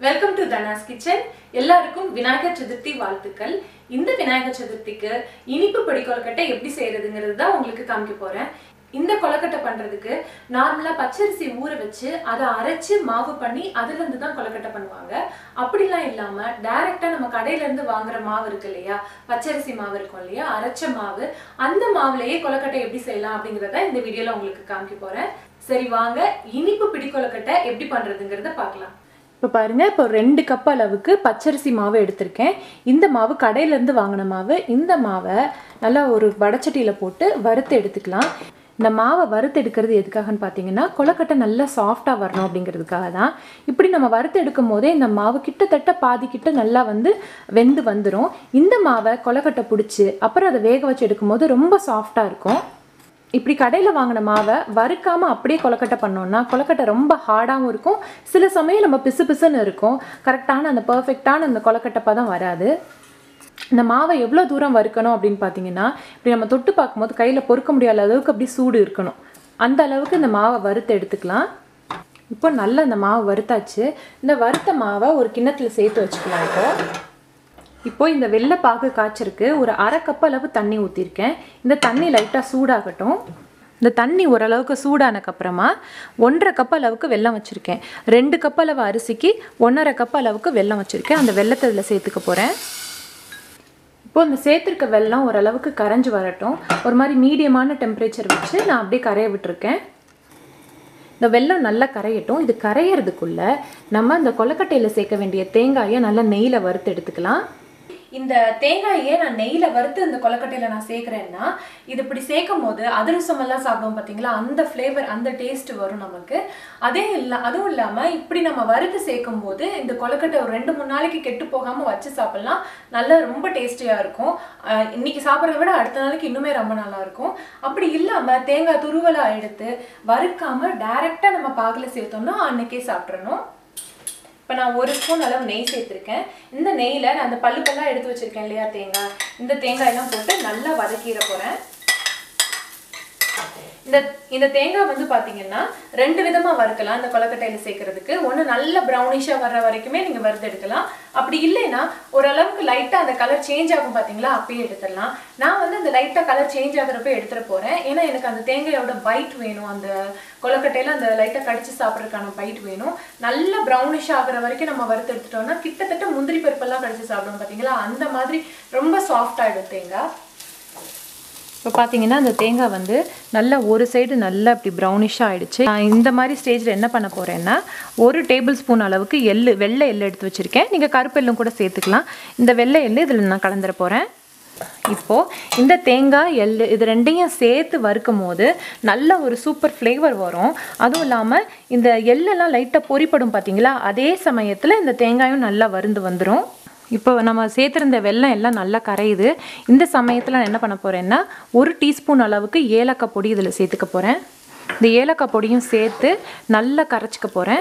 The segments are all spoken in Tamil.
வெல்கம் டு தனாஸ் கிச்சன் எல்லாருக்கும் விநாயகர் சதுர்த்தி வாழ்த்துக்கள் இந்த விநாயகர் சதுர்த்திக்கு இனிப்பு படி கொழுக்கட்டை எப்படி செய்யறதுங்கிறது தான் உங்களுக்கு காமிக்க போறேன் இந்த கொழுக்கட்டை பண்றதுக்கு நார்மலா பச்சரிசி ஊற வச்சு அதை அரைச்சு மாவு பண்ணி அதுல இருந்து தான் கொழுக்கட்டை பண்ணுவாங்க அப்படிலாம் இல்லாம டைரக்டா நம்ம கடையில இருந்து வாங்குற மாவு இருக்கு இல்லையா பச்சரிசி மாவு இருக்கும் இல்லையா அரைச்ச மாவு அந்த மாவுலயே கொழுக்கட்டை எப்படி செய்யலாம் அப்படிங்கறத இந்த வீடியோல உங்களுக்கு காமிக்க போறேன் சரி வாங்க இனிப்பு பிடி கொழுக்கட்டை எப்படி பண்றதுங்கிறத பார்க்கலாம் இப்போ பாருங்கள் இப்போ ரெண்டு கப் அளவுக்கு பச்சரிசி மாவு எடுத்திருக்கேன் இந்த மாவு கடையிலேருந்து வாங்கின மாவு இந்த மாவை நல்லா ஒரு வடச்சட்டியில் போட்டு வறுத்து எடுத்துக்கலாம் இந்த மாவை வறுத்து எடுக்கிறது எதுக்காகன்னு பார்த்தீங்கன்னா கொலக்கட்டை நல்லா சாஃப்டாக வரணும் அப்படிங்கிறதுக்காக தான் இப்படி நம்ம வறுத்து எடுக்கும் போதே இந்த மாவு கிட்டத்தட்ட பாதி கிட்ட நல்லா வந்து வெந்து வந்துடும் இந்த மாவை கொலக்கட்டை பிடிச்சி அப்புறம் அதை வேக வச்சு எடுக்கும்போது ரொம்ப சாஃப்டாக இருக்கும் இப்படி கடையில் வாங்கின மாவை வறுக்காமல் அப்படியே கொலக்கட்டை பண்ணோம்னா கொலக்கட்டை ரொம்ப ஹார்டாகவும் இருக்கும் சில சமயம் நம்ம பிசு பிசுன்னு இருக்கும் கரெக்டான அந்த பர்ஃபெக்டான அந்த கொலக்கட்டை பதம் வராது இந்த மாவை எவ்வளோ தூரம் வறுக்கணும் அப்படின்னு பார்த்தீங்கன்னா இப்படி நம்ம தொட்டு பார்க்கும்போது கையில் பொறுக்க முடியாத அளவுக்கு அப்படி சூடு இருக்கணும் அந்த அளவுக்கு இந்த மாவை வறுத்து எடுத்துக்கலாம் இப்போ நல்லா இந்த மாவு வறுத்தாச்சு இந்த வறுத்த மாவை ஒரு கிண்ணத்தில் சேர்த்து வச்சுக்கலாம் இப்போ இப்போ இந்த வெள்ளை பாகு காய்ச்சருக்கு ஒரு அரை கப் அளவு தண்ணி ஊற்றிருக்கேன் இந்த தண்ணி லைட்டாக சூடாகட்டும் இந்த தண்ணி ஓரளவுக்கு சூடானக்கப்புறமா ஒன்றரை கப் அளவுக்கு வெல்லம் வச்சுருக்கேன் ரெண்டு கப் அளவு அரிசிக்கு ஒன்றரை கப் அளவுக்கு வெல்லம் வச்சுருக்கேன் அந்த வெள்ளத்தை இதில் சேர்த்துக்க போகிறேன் இப்போ இந்த சேர்த்துருக்க வெல்லம் ஓரளவுக்கு கரைஞ்சி வரட்டும் ஒரு மாதிரி மீடியமான டெம்பரேச்சர் வச்சு நான் அப்படியே கரைய விட்டுருக்கேன் இந்த வெல்லம் நல்லா கரையட்டும் இது கரையிறதுக்குள்ள நம்ம இந்த கொலக்கட்டையில் சேர்க்க வேண்டிய தேங்காயை நல்லா நெய்யில் வறுத்து எடுத்துக்கலாம் இந்த தேங்காயை நான் நெய்யில் வறுத்து இந்த கொலக்கட்டையில் நான் சேர்க்குறேன்னா இது இப்படி சேர்க்கும் போது அதிரசம் எல்லாம் சாப்பிடுவோம் பார்த்தீங்களா அந்த ஃப்ளேவர் அந்த டேஸ்ட் வரும் நமக்கு அதே இல்லை அதுவும் இல்லாமல் இப்படி நம்ம வறுத்து சேர்க்கும் போது இந்த கொலக்கட்டை ஒரு ரெண்டு மூணு நாளைக்கு கெட்டு போகாமல் வச்சு சாப்பிட்லாம் நல்லா ரொம்ப டேஸ்டியாக இருக்கும் அஹ் இன்னைக்கு சாப்பிட்றத விட அடுத்த நாளைக்கு இன்னுமே ரொம்ப நல்லா இருக்கும் அப்படி இல்லாமல் தேங்காய் துருவலாக எடுத்து வறுக்காமல் டைரெக்டாக நம்ம பாகில் சேர்த்தோம்னா அன்னைக்கே சாப்பிட்றணும் இப்போ நான் ஒரு ஸ்பூன் அளவு நெய் சேர்த்துருக்கேன் இந்த நெய்யில் நான் அந்த பல்லு பல்லாக எடுத்து வச்சுருக்கேன் இல்லையா தேங்காய் இந்த தேங்காயெல்லாம் போட்டு நல்லா வதக்கிட போகிறேன் இந்த இந்த தேங்காய் வந்து பார்த்தீங்கன்னா ரெண்டு விதமாக வறுக்கலாம் இந்த கொலக்கட்டையில் சேர்க்கறதுக்கு ஒன்று நல்ல ப்ரௌனிஷாக வர்ற வரைக்குமே நீங்கள் வறுத்து எடுக்கலாம் அப்படி இல்லைன்னா ஓரளவுக்கு லைட்டாக அந்த கலர் சேஞ்ச் ஆகும் பார்த்தீங்களா அப்பயே எடுத்துடலாம் நான் வந்து அந்த லைட்டாக கலர் சேஞ்ச் ஆகிறப்ப எடுத்துட போகிறேன் ஏன்னா எனக்கு அந்த தேங்காயோட பைட் வேணும் அந்த கொலக்கட்டையில் அந்த லைட்டாக கடிச்சு சாப்பிட்றதுக்கான பைட் வேணும் நல்ல ப்ரௌனிஷ் ஆகிற வரைக்கும் நம்ம வறுத்து எடுத்துட்டோம்னா கிட்டத்தட்ட முந்திரி பருப்பெல்லாம் கடிச்சு சாப்பிடுவோம் பார்த்தீங்களா அந்த மாதிரி ரொம்ப சாஃப்ட் ஆகிடும் தேங்காய் இப்போ பார்த்தீங்கன்னா அந்த தேங்காய் வந்து நல்லா ஒரு சைடு நல்லா இப்படி ப்ரௌனிஷாக ஆயிடுச்சு நான் இந்த மாதிரி ஸ்டேஜில் என்ன பண்ண போகிறேன்னா ஒரு டேபிள் ஸ்பூன் அளவுக்கு எள்ளு வெள்ளை எள்ளு எடுத்து வச்சுருக்கேன் நீங்கள் கருப்பெல்லும் கூட சேர்த்துக்கலாம் இந்த வெள்ளை எள்ளு இதில் நான் கலந்துட போகிறேன் இப்போது இந்த தேங்காய் எள்ளு இது ரெண்டையும் சேர்த்து வறுக்கும் போது நல்ல ஒரு சூப்பர் ஃப்ளேவர் வரும் அதுவும் இல்லாமல் இந்த எள்ளெல்லாம் லைட்டாக பொறிப்படும் பார்த்தீங்களா அதே சமயத்தில் இந்த தேங்காயும் நல்லா வருந்து வந்துடும் இப்போ நம்ம சேர்த்துருந்த வெல்லம் எல்லாம் நல்லா கரையுது இந்த சமயத்தில் நான் என்ன பண்ண போகிறேன்னா ஒரு டீஸ்பூன் அளவுக்கு ஏலக்காய் பொடி இதில் சேர்த்துக்க போகிறேன் இந்த ஏலக்காய் பொடியும் சேர்த்து நல்லா கரைச்சிக்க போகிறேன்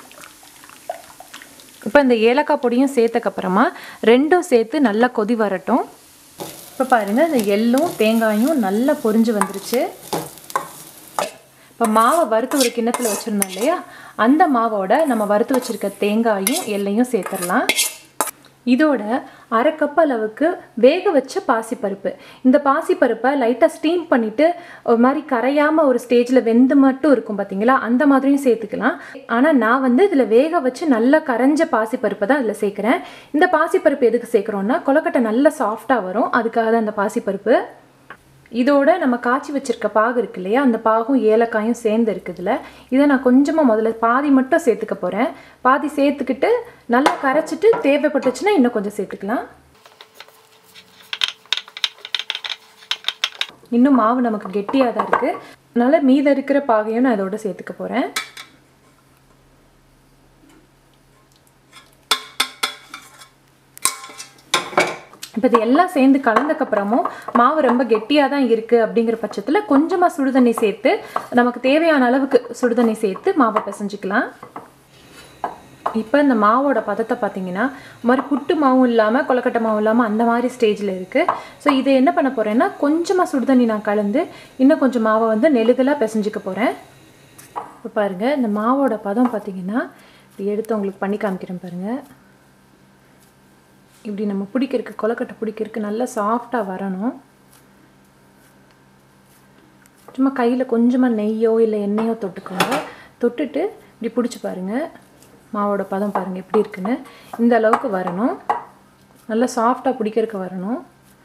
இப்போ இந்த ஏலக்காய் பொடியும் சேர்த்தக்கப்புறமா ரெண்டும் சேர்த்து நல்லா கொதி வரட்டும் இப்போ பாருங்கள் இந்த எள்ளும் தேங்காயும் நல்லா பொரிஞ்சு வந்துருச்சு இப்போ மாவை வறுத்து ஒரு கிண்ணத்தில் வச்சுருந்தோம் இல்லையா அந்த மாவோட நம்ம வறுத்து வச்சுருக்க தேங்காயும் எள்ளையும் சேர்த்துடலாம் இதோட அரை கப் அளவுக்கு வேக வச்ச பாசிப்பருப்பு இந்த பாசிப்பருப்பை லைட்டாக ஸ்டீம் பண்ணிவிட்டு ஒரு மாதிரி கரையாமல் ஒரு ஸ்டேஜில் வெந்து மட்டும் இருக்கும் பார்த்தீங்களா அந்த மாதிரியும் சேர்த்துக்கலாம் ஆனால் நான் வந்து இதில் வேக வச்சு நல்லா கரைஞ்ச பாசிப்பருப்பை தான் இதில் சேர்க்குறேன் இந்த பாசிப்பருப்பு எதுக்கு சேர்க்குறோன்னா கொலக்கட்டை நல்லா சாஃப்டாக வரும் அதுக்காக தான் இந்த பாசிப்பருப்பு இதோட நம்ம காய்ச்சி வச்சிருக்க பாகு இருக்கு இல்லையா அந்த பாகும் ஏலக்காயும் சேர்ந்து இருக்குதுல இதை நான் கொஞ்சமாக முதல்ல பாதி மட்டும் சேர்த்துக்க போகிறேன் பாதி சேர்த்துக்கிட்டு நல்லா கரைச்சிட்டு தேவைப்பட்டுச்சுன்னா இன்னும் கொஞ்சம் சேர்த்துக்கலாம் இன்னும் மாவு நமக்கு கெட்டியாக தான் இருக்குது அதனால் மீத இருக்கிற பாகையும் நான் இதோட சேர்த்துக்க போகிறேன் இப்போ இது எல்லாம் சேர்ந்து கலந்தக்கப்புறமும் மாவு ரொம்ப கெட்டியாக தான் இருக்குது அப்படிங்கிற பட்சத்தில் கொஞ்சமாக சுடுதண்ணி சேர்த்து நமக்கு தேவையான அளவுக்கு சுடுதண்ணி சேர்த்து மாவை பிசைஞ்சிக்கலாம் இப்போ இந்த மாவோட பதத்தை பார்த்தீங்கன்னா ஒரு மாதிரி புட்டு மாவும் இல்லாமல் கொலக்கட்டை மாவும் இல்லாமல் அந்த மாதிரி ஸ்டேஜில் இருக்குது ஸோ இதை என்ன பண்ண போகிறேன்னா கொஞ்சமாக சுடுதண்ணி நான் கலந்து இன்னும் கொஞ்சம் மாவை வந்து நெழுகலாக பிசைஞ்சிக்க போகிறேன் இப்போ பாருங்கள் இந்த மாவோட பதம் பார்த்தீங்கன்னா இப்படி எடுத்து உங்களுக்கு பண்ணி காமிக்கிறேன் பாருங்கள் இப்படி நம்ம பிடிக்கிறதுக்கு கொலக்கட்டை பிடிக்கிறதுக்கு நல்லா சாஃப்டாக வரணும் சும்மா கையில் கொஞ்சமாக நெய்யோ இல்லை எண்ணெயோ தொட்டுக்கோங்க தொட்டுட்டு இப்படி பிடிச்சி பாருங்கள் மாவோட பதம் பாருங்கள் எப்படி இருக்குன்னு இந்த அளவுக்கு வரணும் நல்லா சாஃப்டாக பிடிக்கிறதுக்கு வரணும்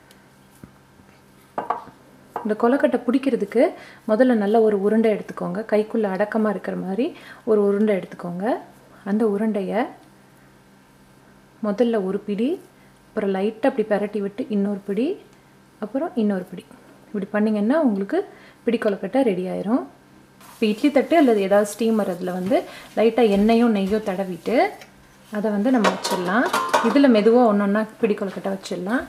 இந்த கொலக்கட்டை பிடிக்கிறதுக்கு முதல்ல நல்ல ஒரு உருண்டை எடுத்துக்கோங்க கைக்குள்ளே அடக்கமாக இருக்கிற மாதிரி ஒரு உருண்டை எடுத்துக்கோங்க அந்த உருண்டையை முதல்ல ஒரு பிடி அப்புறம் லைட்டாக அப்படி பெரட்டி விட்டு இன்னொரு பிடி அப்புறம் இன்னொரு பிடி இப்படி பண்ணிங்கன்னா உங்களுக்கு பிடி கொலக்கட்டை ரெடி ஆயிரும் இப்போ இட்லி தட்டு அல்லது ஏதாவது ஸ்டீமர் அதில் வந்து லைட்டாக எண்ணெயும் நெய்யோ தடவிட்டு அதை வந்து நம்ம வச்சிடலாம் இதில் மெதுவாக ஒன்று ஒன்றா பிடி கொலக்கட்டை வச்சிடலாம்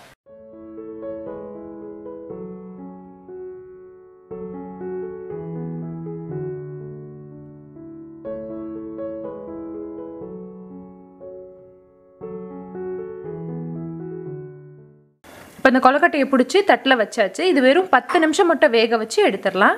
இப்போ இந்த கொலக்கட்டையை பிடிச்சி தட்டில் வச்சாச்சு இது வெறும் பத்து நிமிஷம் மட்டும் வேக வச்சு எடுத்துடலாம்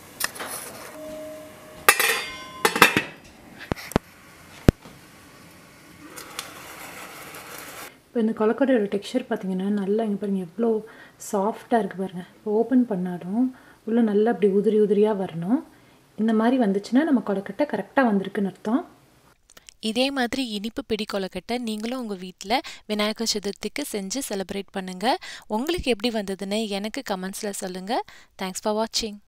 இப்போ இந்த கொலக்கட்டையோட டெக்ஸ்சர் பார்த்தீங்கன்னா நல்லா இங்கே பாருங்கள் எவ்வளோ சாஃப்டாக இருக்குது பாருங்கள் இப்போ ஓப்பன் பண்ணாலும் உள்ளே நல்லா அப்படி உதிரி உதிரியாக வரணும் இந்த மாதிரி வந்துச்சுன்னா நம்ம கொலக்கட்டை கரெக்டாக வந்திருக்குன்னு அர்த்தம் இதே மாதிரி இனிப்பு பிடி கொலக்கட்டை நீங்களும் உங்கள் வீட்டில் விநாயகர் சதுர்த்திக்கு செஞ்சு செலிப்ரேட் பண்ணுங்கள் உங்களுக்கு எப்படி வந்ததுன்னு எனக்கு கமெண்ட்ஸில் சொல்லுங்கள் தேங்க்ஸ் ஃபார் வாட்சிங்